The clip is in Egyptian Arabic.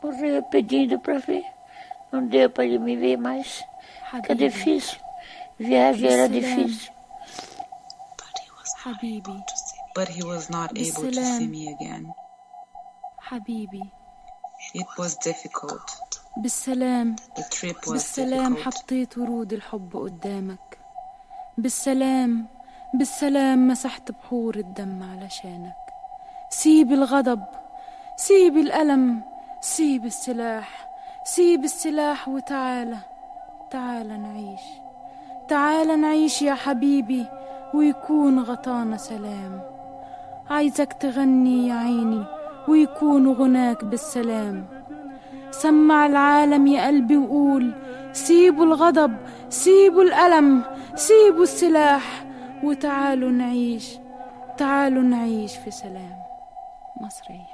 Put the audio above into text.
morrer pedindo para ver. Não deu para ele me ver mais. Fica difícil. Viagem era difícil. حبيبي But he was not able to see me again. حبيبي It was difficult. بالسلام The trip was بالسلام difficult. حطيت ورود الحب قدامك بالسلام بالسلام مسحت بحور الدم علشانك سيب الغضب سيب الألم سيب السلاح سيب السلاح وتعالى تعالى نعيش تعالى نعيش يا حبيبي ويكون غطانا سلام عايزك تغني يا عيني ويكون غناك بالسلام سمع العالم يا قلبي وقول سيبوا الغضب سيبوا الألم سيبوا السلاح وتعالوا نعيش تعالوا نعيش في سلام مصرية